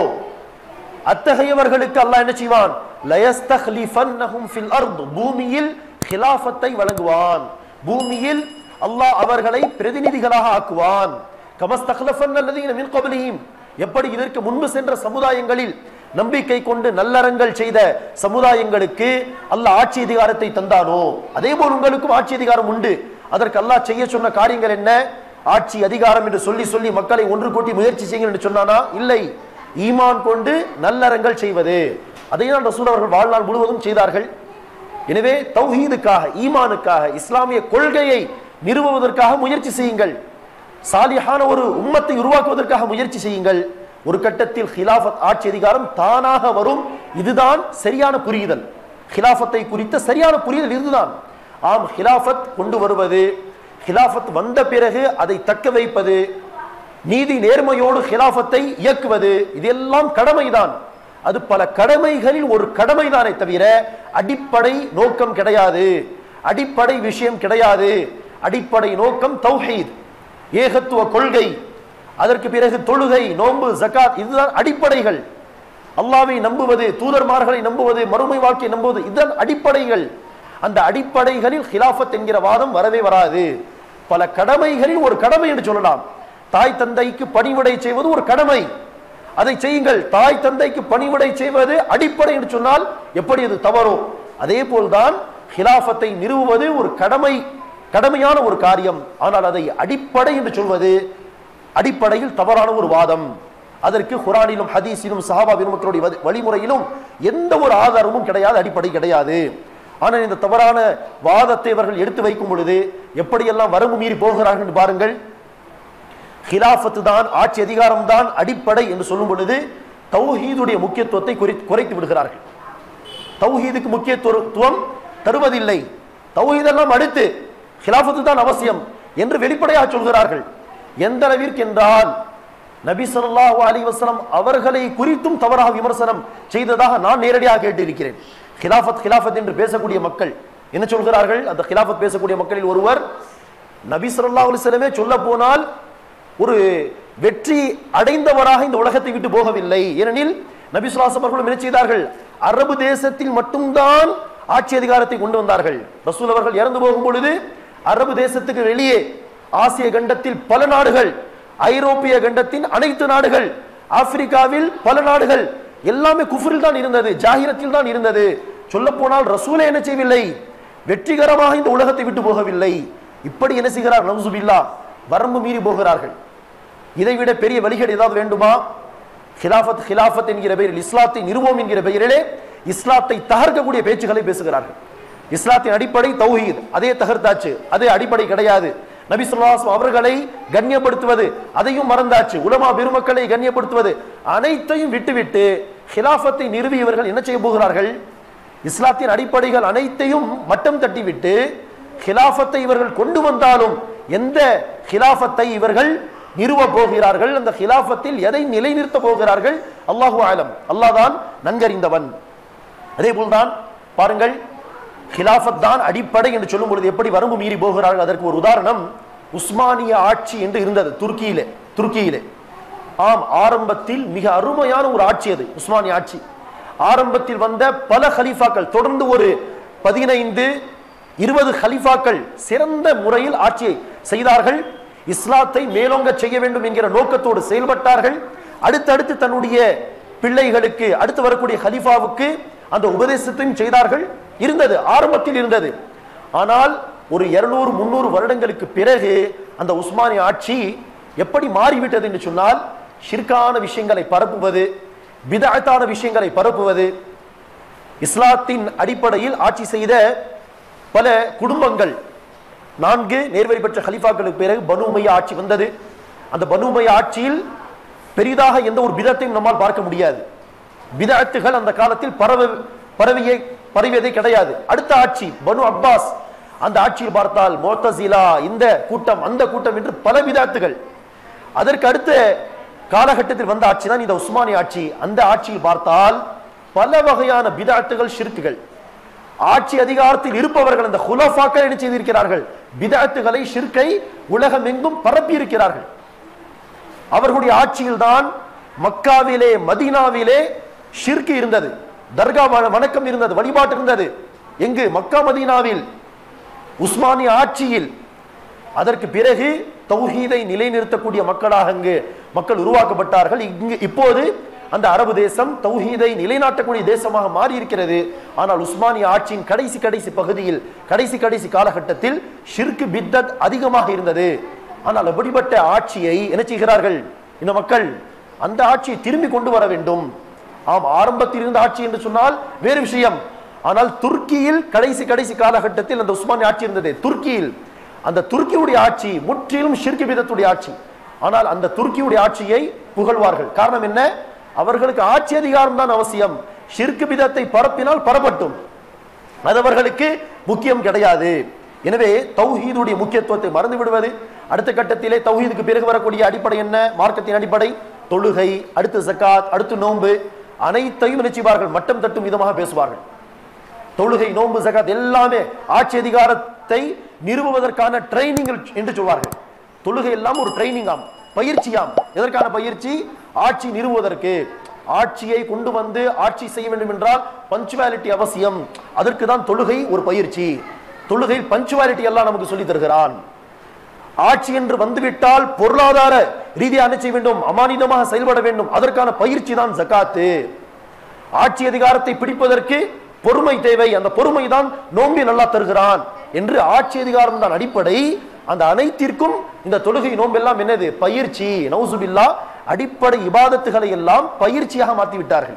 A: அத்தகையவர்களுக்கு அல்லாஹ் என்ன செய்வான் லயஸ்தக்லிஃபன்னஹும் ஃபில் அர்த் பூமியில் ஹிலாஃபத்தை வழங்குவான் பூமியில் அல்லாஹ் அவர்களை பிரதிநிதிகளாக ஆக்குவான் கமஸ்தக்லஃபன் அல்லதீன மின் கப்லிஹிம் எப்படி இதற்கு முன்பு சென்ற சமுதாயங்களில் நம்பிக்கை கொண்டு நல்லறங்கள் செய்த சமுதாயங்களுக்கு அல்லாஹ் ஆட்சி அதிகாரத்தை தந்தானோ அதே போல் உங்களுக்கும் ஆட்சி அதிகாரம் உண்டு அதற்கு அல்லாஹ் செய்ய சொன்ன காரியங்கள் என்ன ஆட்சி அதிகாரம் என்று சொல்லி சொல்லி மக்களை ஒன்று கூட்டி முயற்சி செய்யுங்கள் என்று சொன்னானா இல்லை ஈமான் கொண்டு நல்லறங்கள் செய்வது அதை தான் ரசூல் அவர்கள் வாழ்நாள் முழுவதும் செய்தார்கள் எனவே தௌஹீதுக்காக ஈமானுக்காக இஸ்லாமிய கொள்கையை நிறுவுவதற்காக முயற்சி செய்யுங்கள் சாலிஹான ஒரு உம்மத்தை உருவாக்குவதற்காக முயற்சி செய்யுங்கள் ஒரு கட்டத்தில் ஹிலாஃபத் ஆட்சி அதிகாரம் தானாக வரும் இதுதான் சரியான புரியுதல் ஹிலாஃபத்தை குறித்த சரியான புரிதல் இதுதான் ஆம் ஹிலாஃபத் கொண்டு வருவது ஹிலாஃபத் வந்த பிறகு அதை தக்க வைப்பது நீதி நேர்மையோடு ஹிலாஃபத்தை இயக்குவது இதெல்லாம் கடமைதான் அது பல கடமைகளில் ஒரு கடமைதானே தவிர அடிப்படை நோக்கம் கிடையாது அடிப்படை விஷயம் கிடையாது அடிப்படை நோக்கம் தௌஹீத் ஏகத்துவ கொள்கை அதற்கு பிறகு தொழுகை நோன்பு ஜகாத் இதுதான் அடிப்படைகள் அல்லாவை நம்புவது தூதர்மார்களை நம்புவது மறுமை வாழ்க்கையை நம்புவது இதுதான் அடிப்படைகள் அந்த அடிப்படைகளில் ஹிலாஃபத் என்கிற வாதம் வரவே வராது பல கடமைகளில் ஒரு கடமை என்று சொல்லலாம் தாய் தந்தைக்கு பணிவிடை செய்வது ஒரு கடமை அதை செய்யுங்கள் தாய் தந்தைக்கு பணிவிடை செய்வது அடிப்படை என்று சொன்னால் எப்படி அது தவறோ அதே போல்தான் ஹிலாஃபத்தை நிறுவுவது ஒரு கடமை கடமையான ஒரு காரியம் ஆனால் அதை அடிப்படை என்று சொல்வது அடிப்படையில் தவறான ஒரு வாதம் அதற்கு குரானிலும் ஹதீஸிலும் சஹாபா பெருமக்களுடைய வதி- வழிமுறையிலும் எந்த ஒரு ஆதாரமும் கிடையாது அடிப்படை கிடையாது ஆனால் இந்த தவறான வாதத்தை இவர்கள் எடுத்து வைக்கும் பொழுது எப்படியெல்லாம் வரம்பு மீறி போகிறார்கள் என்று பாருங்கள் ஹிலாஃபத்து தான் ஆட்சி அதிகாரம் தான் அடிப்படை என்று சொல்லும் பொழுது தௌஹீதுடைய முக்கியத்துவத்தை குறி- குறைத்து விடுகிறார்கள் தௌஹீதுக்கு முக்கியத்துவம் தருவதில்லை தௌஹீதெல்லாம் அடுத்து ஹிலாஃபத்து தான் அவசியம் என்று வெளிப்படையாக சொல்கிறார்கள் எந்த அளவிற்கு என்றால் நபி ஸல்லல்லாஹு அலைஹி வஸல்லம் அவர்களை குறித்தும் தவறாக விமர்சனம் செய்ததாக நான் நேரடியாக கேட்டிருக்கிறேன் ஹிலாஃபத் ஹிலாஃபத் என்று பேசக்கூடிய மக்கள் என்ன சொல்கிறார்கள் அந்த ஹிலாஃபத் பேசக்கூடிய மக்களில் ஒருவர் நபி ஸல்லல்லாஹு அலைஹி வஸல்லமே சொல்ல போனால் ஒரு வெற்றி அடைந்தவராக இந்த உலகத்தை விட்டு போகவில்லை ஏனெனில் நபி சுல்லாசம் அவர்களும் என்ன செய்தார்கள் அரபு தேசத்தில் மட்டும்தான் ஆட்சி அதிகாரத்தை கொண்டு வந்தார்கள் ரசூல் அவர்கள் இறந்து போகும் பொழுது அரபு தேசத்துக்கு வெளியே ஆசிய கண்டத்தில் பல நாடுகள் ஐரோப்பிய கண்டத்தின் அனைத்து நாடுகள் ஆப்பிரிக்காவில் பல நாடுகள் எல்லாமே குஃபரில் தான் இருந்தது ஜாகிரத்தில் தான் இருந்தது சொல்ல போனால் ரசூலே என்ன செய்யவில்லை வெற்றிகரமாக இந்த உலகத்தை விட்டு போகவில்லை இப்படி என்ன செய்கிறார் நவுசுபில்லா வரம்பு மீறி போகிறார்கள் இதைவிட பெரிய வழிகள் ஏதாவது வேண்டுமா ஹிலாஃபத் ஹிலாஃபத் என்கிற பெயரில் இஸ்லாத்தை நிறுவோம் என்கிற பெயரிலே இஸ்லாத்தை தகர்க்கக்கூடிய பேச்சுகளை பேசுகிறார்கள் இஸ்லாத்தின் அடிப்படை தௌஹீத் அதே தகர்த்தாச்சு அதே அடிப்படை கிடையாது நபி ஸல்லல்லாஹு அவர்களை கண்ணியப்படுத்துவது அதையும் மறந்தாச்சு உலமா பெருமக்களை கண்ணியப்படுத்துவது அனைத்தையும் விட்டுவிட்டு ஹிலாஃபத்தை நிறுவியவர்கள் என்ன செய்ய போகிறார்கள் இஸ்லாத்தின் அடிப்படைகள் அனைத்தையும் மட்டம் தட்டிவிட்டு ஹிலாஃபத்தை இவர்கள் கொண்டு வந்தாலும் எந்த ஹிலாஃபத்தை இவர்கள் நிறுவ போகிறார்கள் அந்த ஹிலாஃபத்தில் எதை நிலைநிறுத்த போகிறார்கள் அல்லாஹு ஆலம் அல்லாஹ் தான் நன்கறிந்தவன் அதே போல்தான் பாருங்கள் ஹிலாஃபத் தான் அடிப்படை என்று சொல்லும் பொழுது எப்படி வரம்பு மீறி போகிறார்கள் அதற்கு ஒரு உதாரணம் உஸ்மானிய ஆட்சி என்று இருந்தது துருக்கியிலே துருக்கியிலே ஆம் ஆரம்பத்தில் மிக அருமையான ஒரு ஆட்சி அது உஸ்மானிய ஆட்சி ஆரம்பத்தில் வந்த பல ஹலீஃபாக்கள் தொடர்ந்து ஒரு பதினைந்து இருபது ஹலீஃபாக்கள் சிறந்த முறையில் ஆட்சியை செய்தார்கள் இஸ்லாத்தை மேலோங்க செய்ய வேண்டும் என்கிற நோக்கத்தோடு செயல்பட்டார்கள் அடுத்தடுத்து தன்னுடைய பிள்ளைகளுக்கு அடுத்து வரக்கூடிய ஹலீஃபாவுக்கு அந்த உபதேசத்தையும் செய்தார்கள் இருந்தது ஆரம்பத்தில் இருந்தது ஆனால் ஒரு இருநூறு முன்னூறு வருடங்களுக்கு பிறகு அந்த உஸ்மானிய ஆட்சி எப்படி மாறிவிட்டது என்று சொன்னால் ஷிர்கான விஷயங்களை பரப்புவது பிதஅத்தான விஷயங்களை பரப்புவது இஸ்லாத்தின் அடிப்படையில் ஆட்சி செய்த பல குடும்பங்கள் நான்கு நேர்வழி பெற்ற ஹலிஃபாக்களுக்கு பிறகு பனு உமையா ஆட்சி வந்தது அந்த பனு உமையா ஆட்சியில் பெரிதாக எந்த ஒரு பிதத்தையும் நம்மால் பார்க்க முடியாது பிதஅத்துகள் அந்த காலத்தில் பரவ பரவியே பரவியதே கிடையாது அடுத்த ஆட்சி பனு அப்பாஸ் அந்த ஆட்சியில் பார்த்தால் மோத்தசிலா இந்த கூட்டம் அந்த கூட்டம் என்று பல பிதஅத்துகள் அதற்கு அடுத்த காலகட்டத்தில் வந்த ஆட்சி தான் இந்த உஸ்மானிய ஆட்சி அந்த ஆட்சியில் பார்த்தால் பல வகையான பிதாத்துகள் ஷிர்க்குகள் ஆட்சி அதிகாரத்தில் இருப்பவர்கள் அந்த ஹுலஃபாக்கள் என்ன செய்திருக்கிறார்கள் பிதாத்துகளை ஷிர்கை உலகம் எங்கும் பரப்பி இருக்கிறார்கள் அவர்களுடைய ஆட்சியில் தான் மக்காவிலே மதீனாவிலே ஷிர்கு இருந்தது தர்கா வ- வணக்கம் இருந்தது வழிபாட்டு இருந்தது எங்கு மக்கா மதீனாவில் உஸ்மானிய ஆட்சியில் அதற்கு பிறகு தௌஹீதை நிலைநிறுத்தக்கூடிய மக்களாக அங்கு மக்கள் உருவாக்கப்பட்டார்கள் இங்கு இப்போது அந்த அரபு தேசம் தௌஹீதை நிலைநாட்டக்கூடிய தேசமாக மாறி இருக்கிறது ஆனால் உஸ்மானிய ஆட்சியின் கடைசி கடைசி பகுதியில் கடைசி கடைசி காலகட்டத்தில் ஷிர்கு பித்தத் அதிகமாக இருந்தது ஆனால் அப்படிப்பட்ட ஆட்சியை என்ன செய்கிறார்கள் இந்த மக்கள் அந்த ஆட்சியை திரும்பி கொண்டு வர வேண்டும் ஆம் ஆரம்பத்தில் இருந்த ஆட்சி என்று சொன்னால் வேறு விஷயம் ஆனால் துருக்கியில் கடைசி கடைசி காலகட்டத்தில் அந்த உஸ்மானிய ஆட்சி இருந்தது துருக்கியில் அந்த துருக்கியுடைய ஆட்சி முற்றிலும் ஷிர்கி பிதத்துடைய ஆட்சி ஆனால் அந்த துருக்கியுடைய ஆட்சியை புகழ்வார்கள் காரணம் என்ன அவர்களுக்கு ஆட்சி அதிகாரம் தான் அவசியம் ஷிர்கு பிதத்தை பரப்பினால் பரப்பட்டும் அது அவர்களுக்கு முக்கியம் கிடையாது எனவே தௌஹீதுடைய முக்கியத்துவத்தை மறந்து விடுவது அடுத்த கட்டத்திலே தௌஹீதுக்கு பிறகு வரக்கூடிய அடிப்படை என்ன மார்க்கத்தின் அடிப்படை தொழுகை அடுத்து ஜக்காத் அடுத்து நோன்பு அனைத்தையும் நினைச்சுவார்கள் மட்டம் தட்டும் விதமாக பேசுவார்கள் தொழுகை நோன்பு ஜகாத் எல்லாமே ஆட்சி அதிகாரத்தை நிறுவுவதற்கான ட்ரைனிங் என்று சொல்வார்கள் தொழுகை எல்லாம் ஒரு ட்ரைனிங் ஆம் பயிற்சியாம் எதற்கான பயிற்சி ஆட்சி நிறுவுவதற்கு ஆட்சியை கொண்டு வந்து ஆட்சி செய்ய வேண்டும் என்றால் பஞ்சுவாலிட்டி அவசியம் அதற்கு தான் தொழுகை ஒரு பயிற்சி தொழுகையில் பஞ்சுவாலிட்டி எல்லாம் நமக்கு சொல்லி தருகிறான் ஆட்சி என்று வந்துவிட்டால் பொருளாதார ரீதியாக என்ன செய்ய வேண்டும் அமானிதமாக செயல்பட வேண்டும் அதற்கான பயிற்சி தான் ஜக்காத்து ஆட்சி அதிகாரத்தை பிடிப்பதற்கு பொறுமை தேவை அந்த பொறுமை தான் நோம்பி நல்லா தருகிறான் என்று ஆட்சி அதிகாரம் தான் அடிப்படை அந்த அனைத்திற்கும் இந்த தொழுகை நோம்பெல்லாம் என்னது பயிற்சி நௌசுபில்லா அடிப்படை இபாதத்துகளை எல்லாம் பயிற்சியாக மாற்றி விட்டார்கள்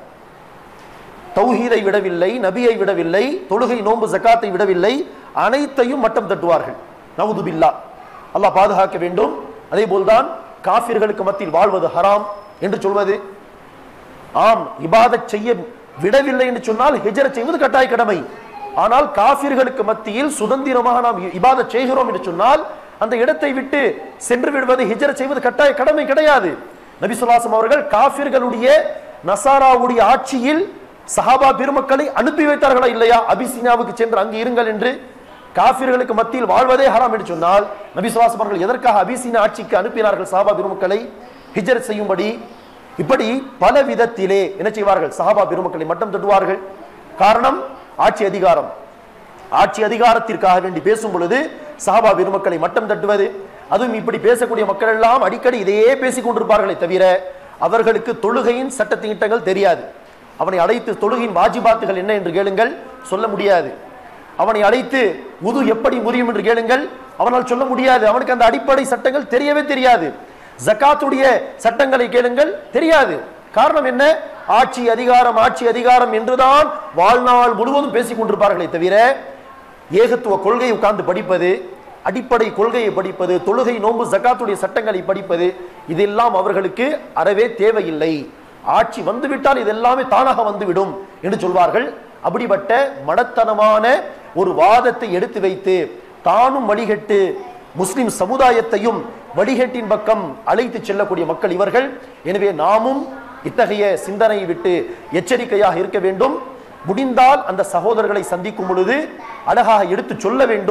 A: தௌஹீதை விடவில்லை நபியை விடவில்லை தொழுகை நோன்பு ஜக்காத்தை விடவில்லை அனைத்தையும் மட்டம் தட்டுவார்கள் நவுதுபில்லா அல்லாஹ் பாதுகாக்க வேண்டும் அதே போல்தான் காஃபிர்களுக்கு மத்தியில் வாழ்வது ஹராம் என்று சொல்வது ஆம் இபாதத் செய்ய விடவில்லை என்று சொன்னால் ஹிஜரத் செய்வது கட்டாய கடமை ஆனால் காஃபிர்களுக்கு மத்தியில் சுதந்திரமாக நாம் இபாதத் செய்கிறோம் என்று சொன்னால் அந்த இடத்தை விட்டு சென்று விடுவது ஹிஜரத் செய்வது கட்டாய கடமை கிடையாது நபி சுல்லாசம் அவர்கள் காஃபிர்களுடைய நசாராவுடைய ஆட்சியில் சஹாபா பெருமக்களை அனுப்பி வைத்தார்களா இல்லையா அபிசீனாவுக்கு சென்று அங்கு இருங்கள் என்று காஃபிர்களுக்கு மத்தியில் வாழ்வதே ஹராம் என்று சொன்னால் நபி சுல்லாசம் அவர்கள் எதற்காக அபிசீனா ஆட்சிக்கு அனுப்பினார்கள் சஹாபா பெருமக்களை ஹிஜரத் செய்யும்படி இப்படி பல விதத்திலே என்ன செய்வார்கள் சஹாபா பெருமக்களை மட்டம் தட்டுவார்கள் காரணம் ஆட்சி அதிகாரம் ஆட்சி அதிகாரத்திற்காக வேண்டி பேசும் பொழுது சஹாபா பெருமக்களை மட்டம் தட்டுவது அதுவும் இப்படி பேசக்கூடிய மக்கள் எல்லாம் அடிக்கடி இதையே பேசிக் கொண்டிருப்பார்களே தவிர அவர்களுக்கு தொழுகையின் சட்டத்திட்டங்கள் தெரியாது அவனை அழைத்து தொழுகையின் வாஜிபாத்துகள் என்ன என்று கேளுங்கள் சொல்ல முடியாது அவனை அழைத்து உது எப்படி முறியும் என்று கேளுங்கள் அவனால் சொல்ல முடியாது அவனுக்கு அந்த அடிப்படை சட்டங்கள் தெரியவே தெரியாது ஜக்காத்துடைய சட்டங்களை கேளுங்கள் தெரியாது காரணம் என்ன ஆட்சி அதிகாரம் ஆட்சி அதிகாரம் என்றுதான் வாழ்நாள் முழுவதும் பேசிக் கொண்டிருப்பார்களே தவிர ஏகத்துவ கொள்கையை உட்கார்ந்து படிப்பது அடிப்படை கொள்கையை படிப்பது தொழுகை நோன்பு ஜக்காத்துடைய சட்டங்களை படிப்பது இதெல்லாம் அவர்களுக்கு அறவே தேவையில்லை ஆட்சி வந்துவிட்டால் இதெல்லாமே தானாக வந்துவிடும் என்று சொல்வார்கள் அப்படிப்பட்ட மடத்தனமான ஒரு வாதத்தை எடுத்து வைத்து தானும் வழிகட்டு முஸ்லிம் சமுதாயத்தையும் வழிகேட்டின் பக்கம் அழைத்து செல்லக்கூடிய மக்கள் இவர்கள் எனவே நாமும் இத்தகைய சிந்தனையை விட்டு எச்சரிக்கையாக இருக்க வேண்டும் முடிந்தால் அந்த சகோதரர்களை சந்திக்கும் பொழுது அழகாக எடுத்து சொல்ல வேண்டும்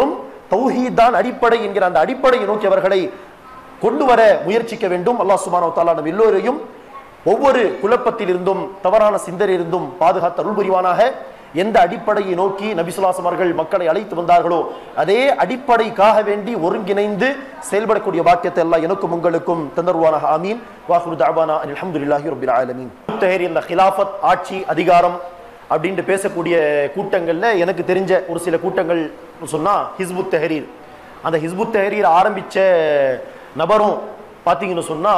A: தௌஹீத் தான் அடிப்படை என்கிற அந்த அடிப்படையை நோக்கி அவர்களை கொண்டு வர முயற்சிக்க வேண்டும் அல்லாஹ் சுப்ஹானஹு வ தஆலா நம் எல்லோரையும் ஒவ்வொரு குழப்பத்தில் இருந்தும் தவறான சிந்தனை இருந்தும் பாதுகாத்து அருள் புரிவானாக எந்த அடிப்படையை நோக்கி நபிசுல்லாசம் அவர்கள் மக்களை அழைத்து வந்தார்களோ அதே அடிப்படைக்காக வேண்டி ஒருங்கிணைந்து செயல்படக்கூடிய வாக்கியத்தை எல்லாம் எனக்கும் உங்களுக்கும் தந்தருவானாக ஆமீன் வாஹுரு தாபானா அல்ஹம்துலில்லாஹி ரப்பில் ஆலமீன் முத்தஹிர் இந்த ஹிலாஃபத் ஆட்சி அதிகாரம் அப்படின்ட்டு பேசக்கூடிய கூட்டங்கள்ல எனக்கு தெரிஞ்ச ஒரு சில கூட்டங்கள் சொன்னா ஹிஸ்புத் தஹரீர் அந்த ஹிஸ்புத் தஹரீர் ஆரம்பிச்ச நபரும் பார்த்தீங்கன்னு சொன்னா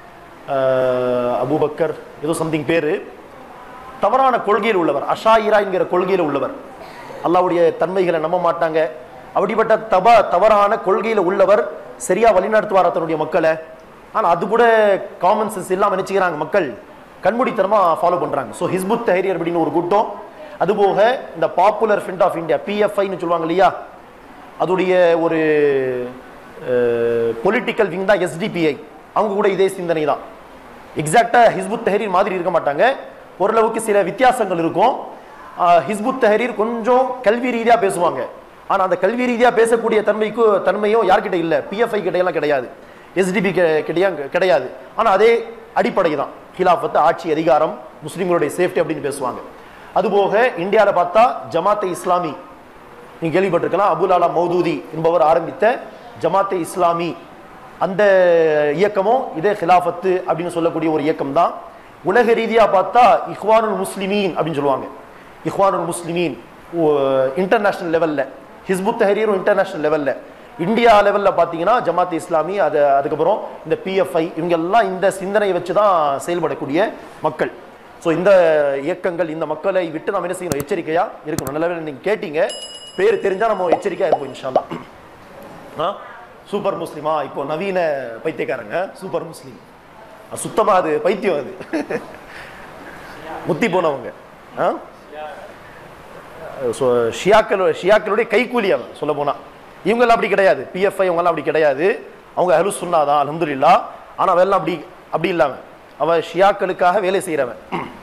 A: அஹ், அபூபக்கர் ஏதோ சம்திங் பேரு தவறான கொள்கையில் உள்ளவர் அஷாயிரா என்கிற கொள்கையில் உள்ளவர் அல்லாவுடைய தன்மைகளை நம்ப மாட்டாங்க அப்படிப்பட்ட தப தவறான கொள்கையில் உள்ளவர் சரியா வழிநடத்துவாரா தன்னுடைய மக்களை ஆனா அது கூட காமன் சென்ஸ் இல்லாம நினைச்சுக்கிறாங்க மக்கள் கண்மூடித்தனமா ஃபாலோ பண்றாங்க ஸோ ஹிஸ்புத் தஹரியர் அப்படின்னு ஒரு கூட்டம் அதுபோக இந்த பாப்புலர் ஃப்ரண்ட் ஆஃப் இந்தியா பிஎஃப்ஐன்னு சொல்லுவாங்க இல்லையா அதோடைய ஒரு பொலிட்டிக்கல் விங் தான் எஸ்டிபிஐ அவங்க கூட இதே சிந்தனை தான் எக்ஸாக்டா ஹிஸ்புத் தஹரீர் மாதிரி இருக்க மாட்டாங்க ஓரளவுக்கு சில வித்தியாசங்கள் இருக்கும் ஆஹ் ஹிஸ்புத் தஹரீர் கொஞ்சம் கல்வி ரீதியா பேசுவாங்க ஆனா அந்த கல்வி ரீதியா பேசக்கூடிய தன்மைக்கு தன்மையும் யார்கிட்ட இல்ல பிஎஃப்ஐ கிட்ட எல்லாம் கிடையாது எஸ்டிபி கிடையா கிடையாது ஆனா அதே அடிப்படை தான் ஹிலாஃபத் ஆட்சி அதிகாரம் முஸ்லிம்களுடைய சேஃப்டி அப்படின்னு பேசுவாங்க அதுபோக இந்தியாவில் பார்த்தா ஜமாத்தே இஸ்லாமி நீங்க கேள்விப்பட்டிருக்கலாம் அபுலாலா மௌதூதி என்பவர் ஆரம்பித்த ஜமாத்தே இஸ்லாமி அந்த இயக்கமும் இதே ஹிலாஃபத்து அப்படின்னு சொல்லக்கூடிய ஒரு இயக்கம் தான் உலக ரீதியா பார்த்தா இஹ்வானுல் முஸ்லிமீன் அப்படின்னு சொல்லுவாங்க இஹ்வானுல் முஸ்லிமீன் இன்டர்நேஷனல் லெவல்ல ஹிஸ்புத் தஹரீரும் இன்டர்நேஷனல் லெவல்ல இந்தியா லெவல்ல பாத்தீங்கன்னா ஜமாத் இஸ்லாமி அது அதுக்கப்புறம் இந்த பிஎஃப்ஐ இவங்க எல்லாம் இந்த சிந்தனையை வச்சு தான் செயல்படக்கூடிய மக்கள் ஸோ இந்த இயக்கங்கள் இந்த மக்களை விட்டு நாம் என்ன செய்யணும் எச்சரிக்கையா இருக்கணும் நல்ல வேளை நீங்க கேட்டீங்க பேர் தெரிஞ்சா நம்ம எச்சரிக்கையா இருப்போம் இன்ஷால்லா ஆ சூப்பர் முஸ்லிமா இப்போ நவீன பைத்தியக்காரங்க சூப்பர் முஸ்லீம் அது சுத்தமா அது பைத்தியம் அது முத்தி போனவங்க ஆ ஸோ ஷியாக்கள் ஷியாக்களுடைய கைக்கூலி அவன் சொல்ல போனா இவங்கெல்லாம் அப்படி கிடையாது பிஎஃப்ஐ இவங்கெல்லாம் அப்படி கிடையாது அவங்க அஹ்லு சுன்னா தான் அல்ஹம்துலில்லாஹ் ஆனா அவெல்லாம் அப்படி அப்படி இல்லாம அவன் ஷியாக்களுக்காக வேலை செய்கிறவன்